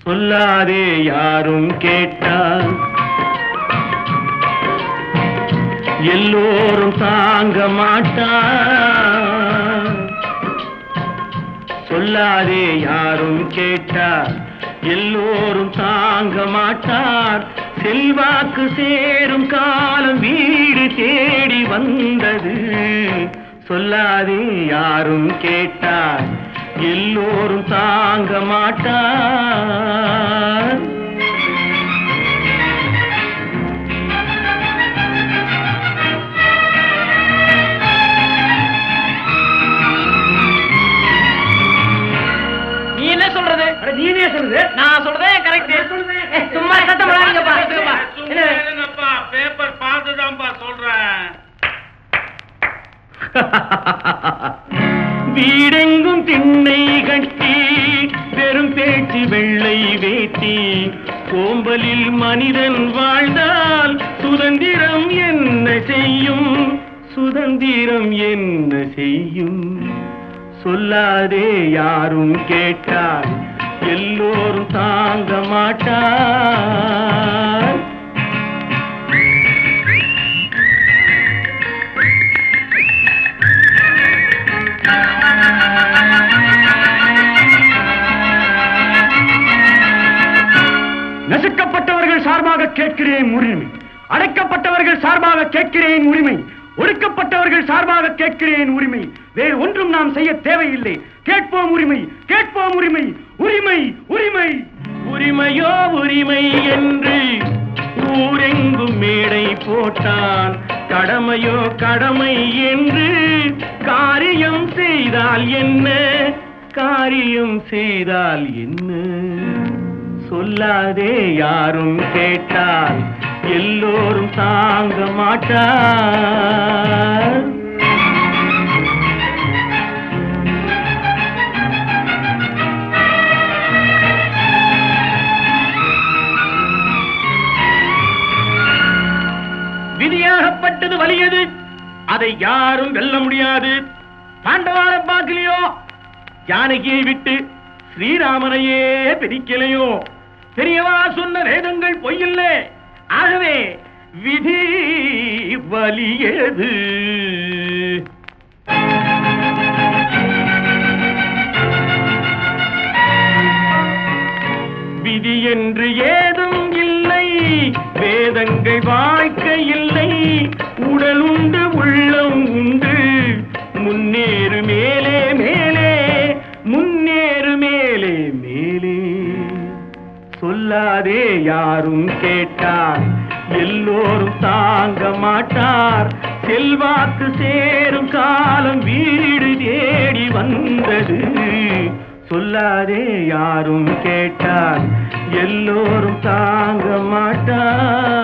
சொல்லாதே யாரும் கேட்டால் எல்லோரும் தாங்க மாட்டார் சொல்லாதே யாரும் கேட்டார் எல்லோரும் தாங்க மாட்டார் செல்வாக்கு சேரும் காலம் வீடு தேடி வந்தது சொல்லாதே யாரும் கேட்டார் எல்லோரும் தாங்க மாட்டார் நீ என்ன சொல்றது நீனே சொல்லுது நான் சொல்றதே கரெக்ட் சும்மா சத்தம் போடாதீங்கப்பா என்ன? சும்மா பேப்பர் பார்த்துதான்ப்பா சொல்றேன் வீடெங்கும் திண்ணை கட்டி பெரும் பேச்சு வெள்ளை வேட்டி கோம்பலில் மனிதன் வாழ்ந்தால் சுதந்திரம் என்ன செய்யும் சுதந்திரம் என்ன செய்யும் சொல்லாதே யாரும் கேட்டால் எல்லோரும் தாங்க மாட்டார் நசுக்கப்பட்டவர்கள் சார்பாக கேட்கிறேன் உரிமை அடைக்கப்பட்டவர்கள் சார்பாக கேட்கிறேன் உரிமை ஒடுக்கப்பட்டவர்கள் சார்பாக கேட்கிறேன் உரிமை வேறு ஒன்றும் நாம் செய்ய தேவையில்லை கேட்போம் உரிமை கேட்போம் உரிமை உரிமை உரிமை உரிமையோ உரிமை என்று ஊரெங்கும் மேடை போட்டான் கடமையோ கடமை என்று காரியம் செய்தால் என்ன காரியம் செய்தால் என்ன சொல்லாதே யாரும் கேட்டால் எல்லோரும் தாங்க மாட்டார் விதியாகப்பட்டது வலியது அதை யாரும் வெல்ல முடியாது பாண்டவார பார்க்கலையோ ஜானகியை விட்டு ஸ்ரீராமனையே பிரிக்கலையோ பெரியவா சொன்ன வேதங்கள் பொய்யில்லை ஆகவே விதி வலியது விதி என்று ஏதும் இல்லை வேதங்கள் வாழ்க்கை இல்லை உடல் உண்டு உள்ளம் உண்டு முன்னேறு மேலே மேலே முன்னேறு மேலே மேலே சொல்லாதே யாரும் கேட்டார் எல்லோரும் தாங்க மாட்டார் செல்வாக்கு சேரும் காலம் வீடு தேடி வந்தது சொல்லாதே யாரும் கேட்டார் எல்லோரும் தாங்க மாட்டார்